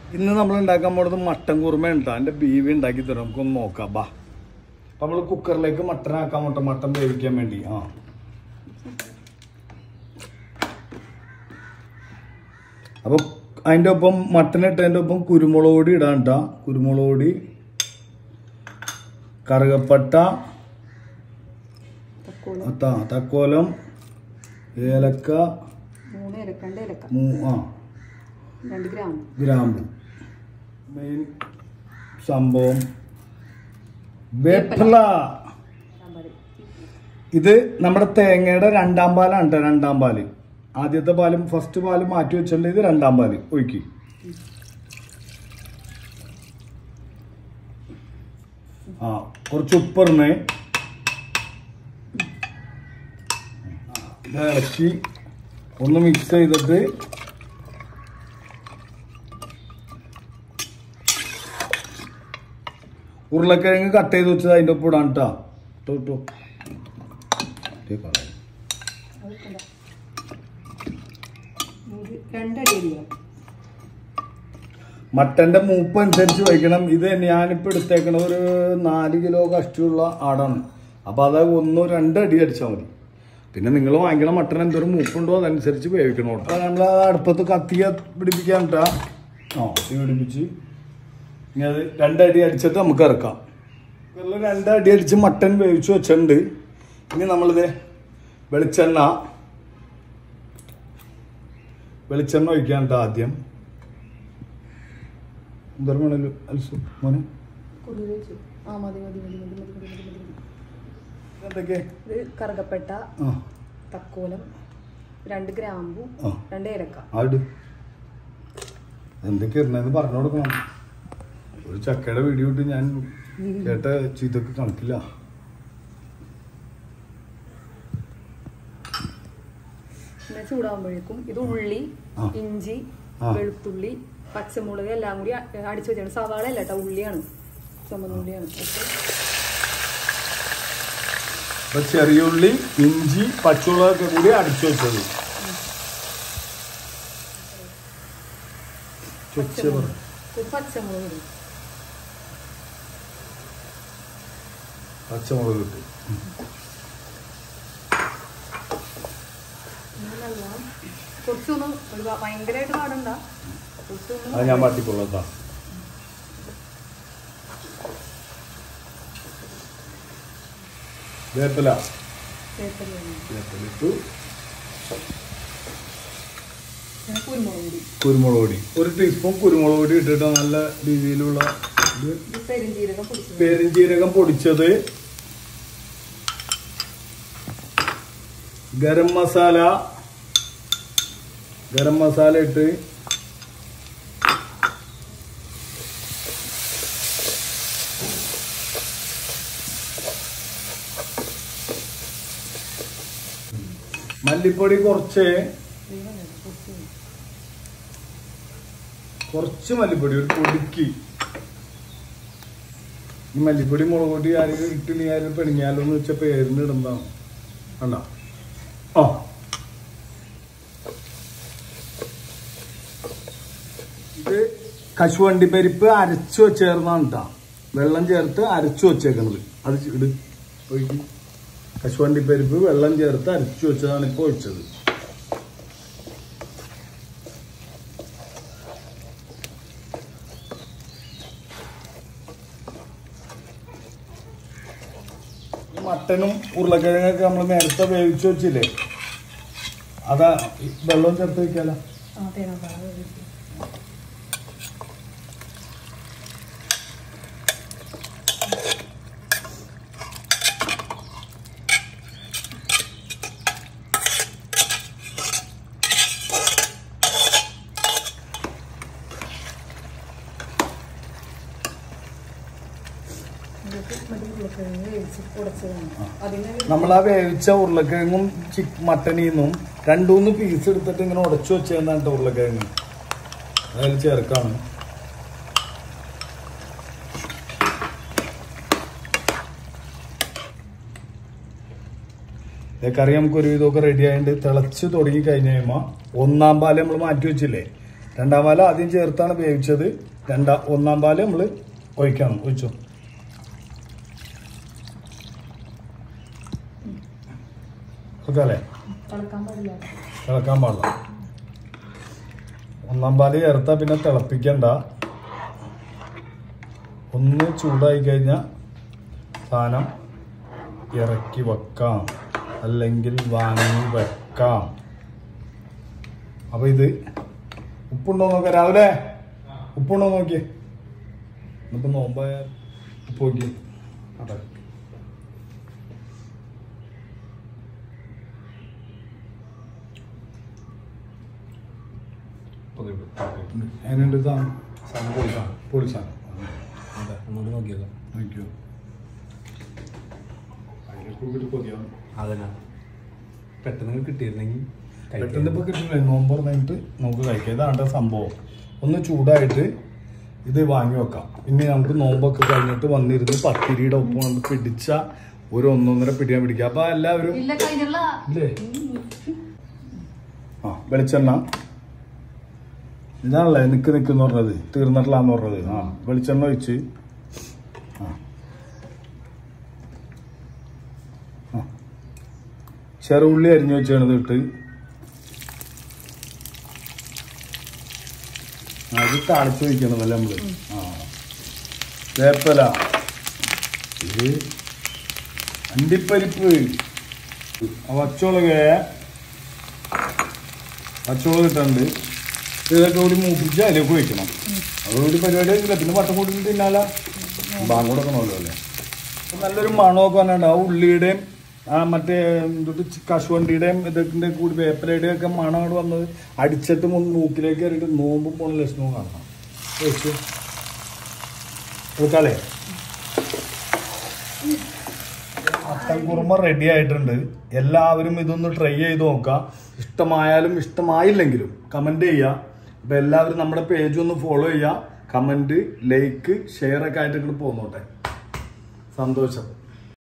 ഇന്ന് നമ്മൾ ഉണ്ടാക്കാൻ പോണത് മട്ടൻ കുറുമ ഉണ്ട് അതിന്റെ ബീവി ഉണ്ടാക്കി തരാം നമുക്കൊന്ന് നോക്കാം ബാ നമ്മൾ കുക്കറിലേക്ക് മട്ടൻ ആക്കാൻ പോട്ടെ മട്ടൻ വേവിക്കാൻ വേണ്ടി ആ അപ്പൊ അതിന്റെ ഒപ്പം മട്ടൻ ഇട്ടതിന്റെ ഒപ്പം കുരുമുളക് പൊടി ഇടാൻ കേട്ടാ കുരുമുളക് പൊടി കറുകപ്പട്ട തക്കോലം ത- തക്കോലം ഏലക്ക മൂന്ന് ഏലക്ക രണ്ട് ഏലക്ക മൂ- ആ രണ്ട് ഗ്രാം ഗ്രാമ്പു മെയിൻ സംഭവം വേപ്പില സാമ്പാർ ഇത് നമ്മുടെ തേങ്ങയുടെ രണ്ടാം പാലാണ് കേട്ടോ രണ്ടാം പാല് ആദ്യത്തെ പാലും ഫസ്റ്റ് പാലും മാറ്റി വെച്ചിട്ടുണ്ട് ഇത് രണ്ടാം പാല് ഒഴുക്കി ആ കുറച്ച് ഉപ്പിടണേ ഇത് ഇളക്കി ഒന്ന് മിക്സ് ചെയ്തിട്ട് ഉരുളക്കിഴങ്ങ് കട്ട് ചെയ്ത് വെച്ചത് അതിൻ്റെ ഒപ്പം ഇടാൻ കേട്ടോ ഇട്ടോ ഇട്ടോ അത് കണ്ടോ? ഇത് രണ്ടടി അരിയാം മട്ടന്റെ മൂപ്പ് അനുസരിച്ച് വയ്ക്കണം ഇത് ഞാനിപ്പോൾ എടുത്തേക്കണ ഒരു നാല് കിലോ കഷ്ടിയുള്ള ആടാണ് അപ്പോൾ അത് ഒന്നോ രണ്ടോ അടി അടിച്ചാൽ മതി പിന്നെ നിങ്ങൾ വാങ്ങിക്കണ മട്ടൻ എന്തോരം മൂപ്പുണ്ടോ അതനുസരിച്ച് വേവിക്കണം കേട്ടോ അപ്പോൾ നമ്മൾ അടുപ്പത്ത് കത്തിയ പിടിപ്പിക്കാൻ കേട്ടാ ആ തീ പിടിപ്പിച്ച് ഇനി അത് രണ്ടടി അടിച്ചിട്ട് നമുക്ക് ഇറക്കാം കുക്കറിൽ രണ്ടടി അടിച്ച് മട്ടൻ വേവിച്ച് വെച്ചിട്ടുണ്ട് ഇനി നമ്മളിത് വെളിച്ചെണ്ണ വെളിച്ചെണ്ണ ഒഴിക്കാൻ കേട്ടോ ആദ്യം എന്തോരം വേണമല്ലോ അൽസു മോനെ കുറുകി വെച്ചു ആ മതി മതി മതി മതി മതി മതി മതി മതി എന്തൊക്കെ ഇത് കറുകപ്പെട്ട ആ തക്കോലം രണ്ട് ഗ്രാമ്പു ആ. രണ്ട് ഏലക്ക ആട് എന്തൊക്കെ ഇരുന്നത് പറഞ്ഞു കൊടുക്കണം ഒരു ചക്കയുടെ വീഡിയോ ഇട്ട് ഞാൻ കേട്ട ചീത്തൊക്കെ കണക്കില്ല പിന്നെ ചൂടാകുമ്പോഴേക്കും ഇത് ഉള്ളി ആ. ഇഞ്ചി ആ. വെളുത്തുള്ളി പച്ചമുളക് എല്ലാം കൂടി അ- അടിച്ചു വെച്ചാണ് സവാള അല്ല കേട്ടോ ഉള്ളിയാണ് ചുമന്നുള്ളിയാണ് ഓക്കെ അപ്പൊ ചെറിയ ഉള്ളി ഇഞ്ചി പച്ചമുളകൊക്കെ കൂടി അടിച്ചു വെച്ചത് ചൊച്ച പറ ഒരു പച്ചമുളക് ഇടും പച്ചമുളക് കിട്ടും ഇങ്ങനെ നല്ലോണം കുറച്ചൊന്നും ഒരു ഭ- ഭയങ്കരമായിട്ട് പാടണ്ട കുറച്ചൊന്നും അത് ഞാൻ മാറ്റിക്കൊള്ളാം വേപ്പില വേപ്പില ഇടണം. വേപ്പിലിട്ടു പിന്നെ കുരുമുളക് പൊടി കുരുമുളക് പൊടി ഒരു ടീസ്പൂൺ കുരുമുളക് പൊടി ഇട്ടിട്ട് നല്ല രീതിയിലുള്ള ഇത് ഇത് പെരുംജീരകം പൊടിച്ചത് പെരുംജീരകം പൊടിച്ചത് ഗരം മസാല ഗരം മസാല ഇട്ട് മല്ലിപ്പൊടി കുറച്ച് കുറച്ച് മല്ലിപ്പൊടി ഒരു പൊടിക്ക് ഈ മല്ലിപ്പൊടി മുളക് പൊടി ആരെങ്കിലും ഇട്ടില്ലെങ്കിൽ ആരും പെണിഞ്ഞാലോ എന്ന് വെച്ച പേരിന് ഇടുന്നതാണ് കണ്ടോ ആ ഇത് കശുവണ്ടി പരിപ്പ് അരച്ചു വെച്ചേർന്നാണ് കേട്ടോ വെള്ളം ചേർത്ത് അരച്ചു വെച്ചേക്കണത് അത് ഇട് ഒഴിക്ക് കശുവണ്ടി പരിപ്പ് വെള്ളം ചേർത്ത് അരച്ചു വെച്ചതാണ് ഇപ്പോൾ ഒഴിച്ചത് ഈ മട്ടനും ഉരുളക്കിഴങ്ങൊക്കെ നമ്മൾ നേരത്തെ വേവിച്ച് വെച്ചില്ലേ അതാ ഈ വെള്ളം ചേർത്ത് വെക്കാലോ ആ തേങ്ങാപ്പാൽ ഒഴിച്ച്. ഇതിലേക്ക് മറ്റേ ഉരുളക്കിഴങ്ങ് വേവിച്ച് ഉടച്ചതാണ് അതിന് നമ്മൾ ആ വേവിച്ച ഉരുളക്കിഴങ്ങും ചിക്ക് മട്ടനിൽ നിന്നും രണ്ടൂന്ന് പീസ് എടുത്തിട്ട് ഇങ്ങനെ ഉടച്ചു വെച്ചതാണ് കേട്ടോ ഉരുളക്കിഴങ്ങ് അതിൽ ചേർക്കാണ് ഏ, കറി നമുക്ക് ഒരു വിധമൊക്കെ റെഡി ആയിട്ട് തിളച്ച് തുടങ്ങി കഴിഞ്ഞ് കഴിയുമ്പോൾ ഒന്നാം പാല് നമ്മൾ മാറ്റി വെച്ചില്ലേ രണ്ടാം പാല് ആദ്യം ചേർത്താണ് വേവിച്ചത് രണ്ടാം ഒന്നാം പാല് നമ്മൾ ഒഴിക്കണം ഒഴിച്ചു ഓക്കെ അല്ലേ തിളക്കാൻ പാടില്ല തിളക്കാൻ പാടില്ല ഒന്നാം പാല് ചേർത്താ പിന്നെ തിളപ്പിക്കണ്ട ഒന്ന് ചൂടായി കഴിഞ്ഞാൽ സാധനം ഇറക്കി വെക്കാം അല്ലെങ്കിൽ വാങ്ങി വെക്കാം അപ്പൊ ഇത് ഉപ്പുണ്ടോ നോക്കാം രാവിലെ ഉപ്പുണ്ടോ നോക്കിയേ ഇന്നിപ്പോ നോമ്പായ ഉപ്പ് നോക്കി അതെ അതിനുണ്ട് സാധനം സാധനം പൊളി സാധനം പൊളി സാധനം അതെ ഒന്നുകൂടി നോക്കിയേക്കാം താങ്ക് യു അതിലേക്ക് കൊതിയാണ് അതന്നെ പെട്ടെന്ന് കിട്ടിയിരുന്നെങ്കിൽ പെട്ടെന്ന് ഇപ്പൊ കിട്ടില്ല നോമ്പ് പറഞ്ഞിട്ട് നമുക്ക് കഴിക്കാം ഇതാണ് സംഭവം ഒന്ന് ചൂടായിട്ട് ഇത് വാങ്ങി വെക്കാം ഇനി നമുക്ക് നോമ്പൊക്കെ കഴിഞ്ഞിട്ട് വന്നിരുന്ന് പത്തിരിയുടെ ഒപ്പം കൊണ്ട് പിടിച്ച ഒരു ഒന്നൊന്നര പിടിയാൻ പിടിക്കാം അപ്പൊ എല്ലാവരും ഇല്ല കഴിഞ്ഞുള്ള ഇല്ലേ ആ വെളിച്ചെണ്ണ ഇതാണല്ലേ നിക്ക് നിക്കെന്ന് പറഞ്ഞത് തീർന്നിട്ടില്ലാന്ന് പറഞ്ഞത് ആ വെളിച്ചെണ്ണ ഒഴിച്ച് ആ ആ. ചെറുള്ളി അരിഞ്ഞു വെച്ചാണ് ഇട്ട് അത് താളിച്ച് വയ്ക്കണതല്ലേ നമ്മള് ആ വേപ്പല ഇത് അണ്ടിപ്പരിപ്പ് ആ പച്ചമുളക് പച്ചമുളക് ഇട്ടുണ്ട് ഇതൊക്കെ കൂടി മൂപ്പിച്ച് അതിലേക്ക് ഒഴിക്കണം അതുകൊണ്ട് പരിപാടി ആയിട്ടില്ല പിന്നെ പട്ടം കൂട്ടി തിന്നാല ബാങ്ക് കൊടുക്കണമല്ലോ അല്ലേ അപ്പൊ നല്ലൊരു മണമൊക്കെ വന്നിട്ടുണ്ട് ആ ഉള്ളിയുടെയും ആ മറ്റേ എന്തൊട്ട് കശുവണ്ടിയുടെയും ഇതൊക്കെ കൂടി വേപ്പിലയുടെയും ഒക്കെ മണം അങ്ങോട്ട് വന്നത് അടിച്ചിട്ട് മുൻ മൂക്കിലേക്ക് കയറിയിട്ട് നോമ്പ് പോണ ലക്ഷണവും കാണണം വെച്ച് എടുക്കാലേ മത്തൻ കുറുമ റെഡി ആയിട്ടുണ്ട് എല്ലാവരും ഇതൊന്ന് ട്രൈ ചെയ്ത് നോക്കാം ഇഷ്ടമായാലും ഇഷ്ടമായില്ലെങ്കിലും കമന്റ് ചെയ്യുക അപ്പൊ എല്ലാവരും നമ്മുടെ പേജ് ഒന്ന് ഫോളോ ചെയ്യുക കമന്റ് ലൈക്ക് ഷെയർ ഒക്കെ ആയിട്ട് ഇങ്ങോട്ട് പോന്നോട്ടെ സന്തോഷം